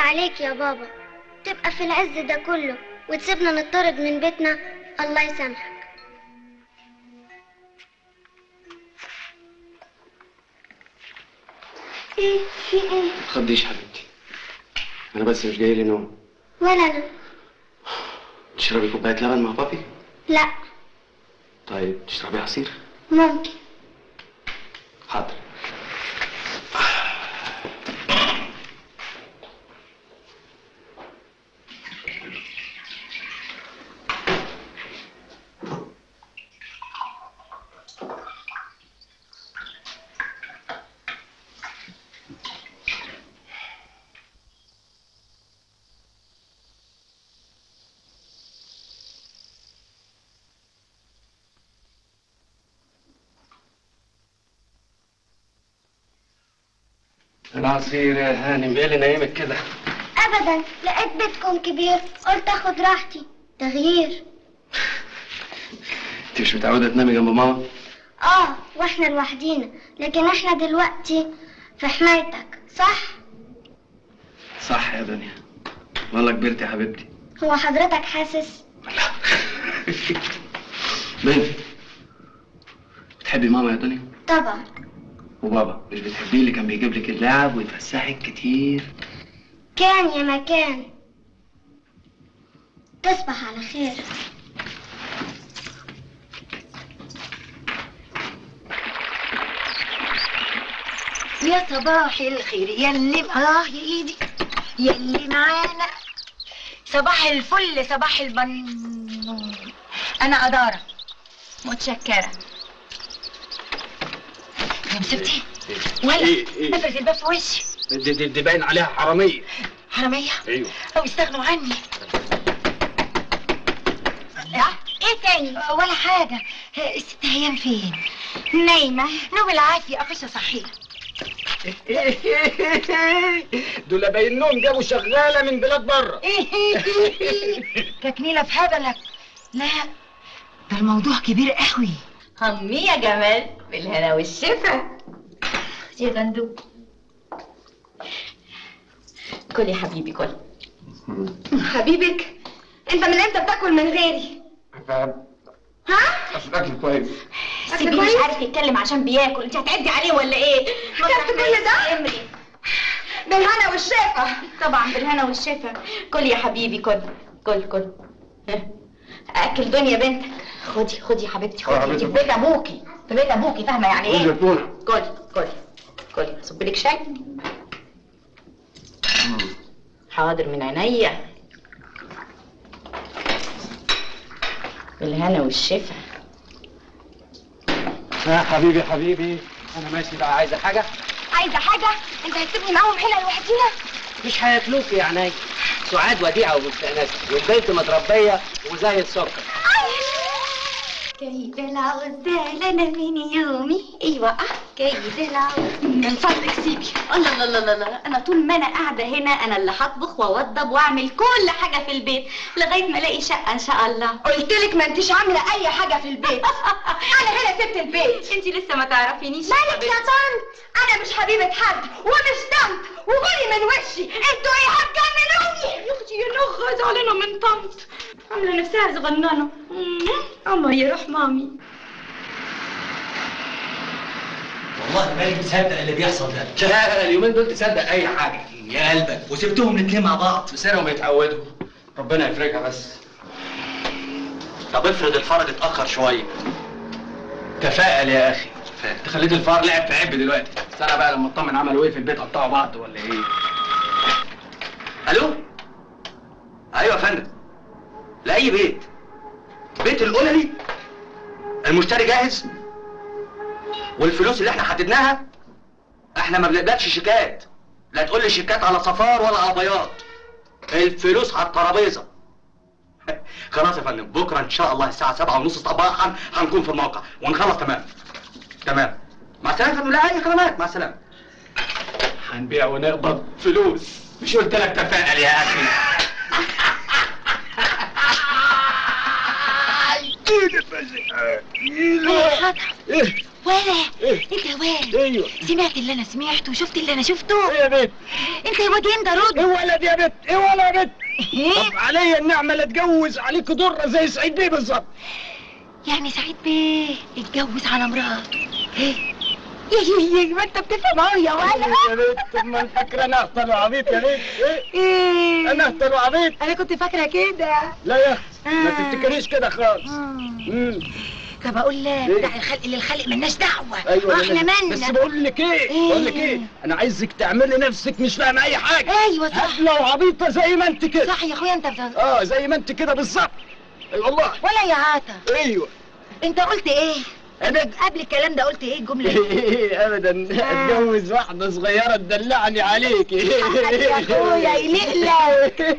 عليك يا بابا تبقى في العز ده كله وتسيبنا نطرد من بيتنا الله يسامحك ايه في ايه ما تخضيش حبيبتي انا بس مش جاي لي نوم ولا انا تشربي كوبايه لبن مع بابي لا طيب تشربي عصير ممكن حاضر العصير يا هانم ايه اللي نايمك كده ابدا لقيت بيتكم كبير قلت اخد راحتي تغيير انت مش متعوده تنامي جنب ماما اه واحنا لوحدينا لكن احنا دلوقتي في حمايتك صح صح يا دنيا والله كبرت يا حبيبتي هو حضرتك حاسس بنتي بتحبي ماما يا دنيا طبعا وبابا مش بتحبيه اللي كان بيجيب لك اللعب ويتفسحك كتير كان يا مكان تصبح على خير يا صباح الخير يلي اه يا ايدي يلي معانا صباح الفل صباح البن انا اداره متشكره يا مسبتي ولا إيه، إيه؟ افرز الباب في وشي دي, دي, دي باين عليها حراميه حراميه ايوه او يستغنوا عني لا ايه تاني ولا حاجه الست هيام فين نايمه نوم العافيه اخش صحيح دول باينهم جابوا شغاله من بلاد بره تكنيله في هبلك لا ده الموضوع كبير قوي همي يا جمال بالهنا والشفا يا غندو كل يا حبيبي كل حبيبك انت من امتى بتاكل من غيري ها اصل الاكل كويس سيبيه مش عارف يتكلم عشان بياكل انت هتعدي عليه ولا ايه كلت كل ده؟ امري بالهنا والشفا طبعا بالهنا والشفا كل يا حبيبي كل كل كل ها. اكل دنيا بنتك خدي خدي يا حبيبتي آه، خدي انت حبيبتي. في بيت ابوكي في بيت ابوكي فاهمه يعني ايه زيتونه كل كل كل صب لك شاي حاضر من عينيا بالهنا والشفا يا حبيبي حبيبي انا ماشي بقى عايزه حاجه عايزه حاجه انت هتسيبني معاهم هنا لوحدينا مش هياكلوك يا عيني سعاد وديعه ومستانسه والبنت متربيه وزي السكر كيد العزال انا من يومي ايوه كيد العزال من فضلك سيبي الله الله الله الله انا طول ما انا قاعده هنا انا اللي هطبخ واوضب واعمل كل حاجه في البيت لغايه ما الاقي شقه ان شاء الله قلت لك ما انتش عامله اي حاجه في البيت انا هنا سبت البيت انت لسه ما تعرفينيش مالك يا طنط انا مش حبيبه حد ومش طنط وغوري من وشي انتوا ايه هتجننوني يا اختي يا نغ زعلانه من طنط عامله نفسها صغننه اما يروح مامي والله مالك مصدق اللي بيحصل ده لا اليومين دول تصدق اي حاجه يا قلبك وسبتهم الاتنين مع بعض بسرهم يتعودوا ربنا يفرجها بس طب افرض الفرج اتاخر شويه تفائل يا اخي انت خليت الفار لعب في عب دلوقتي استنى بقى لما اطمن عملوا ايه في البيت قطعوا بعض ولا ايه الو ايوه يا فندم لاي بيت بيت القللي المشتري جاهز والفلوس اللي احنا حددناها احنا ما بنقبلش شيكات لا تقول لي شيكات على صفار ولا على بياض الفلوس على الترابيزه خلاص يا فندم بكره ان شاء الله الساعه سبعة ونص صباحا هنكون في الموقع ونخلص تمام تمام مع السلامه يا فندم لا اي خدمات مع السلامه هنبيع ونقبض فلوس مش قلت لك تفائل يا اخي ايه حاضر ايه ولا إيه؟ انت يا واد ايوه سمعت اللي انا سمعته وشفت اللي انا شفته ايه يا بنت انت يا واد انت رد ايه ولد يا بنت ايه ولا يا بنت ايه طب عليا النعمه لا اتجوز عليك ضره زي سعيد بيه بالظبط يعني سعيد بيه اتجوز على مراته ايه يا يا يا ما انت بتفهم اهو يا ولا يا بنت ما الفكره انا اهطل وعبيط يا بنت ايه ايه انا اهطل وعبيط انا كنت فاكره كده لا يا اختي ما آه. تفتكريش كده خالص مم. امم طب اقول لك إيه؟ بتاع الخلق للخلق ملناش دعوه ايوه احنا أنا- مالنا بس بقول لك ايه إيه؟ بقول لك ايه انا عايزك تعملي نفسك مش فاهمه اي حاجه ايوه صح هبله وعبيطه زي ما انت كده صح يا اخويا انت بت... اه زي ما انت كده بالظبط اي والله ولا يا عاطف ايوه انت قلت ايه أنا- قبل الكلام ده قلت ايه الجمله دي ايه ابدا اتجوز واحده صغيره تدلعني عليك يا اخويا يليق لك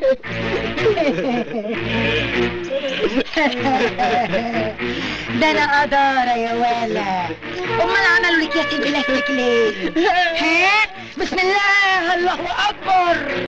ده انا قدارة يا ولا امال عملوا لك يا سيدي بلاستيك ليه ها بسم الله الله اكبر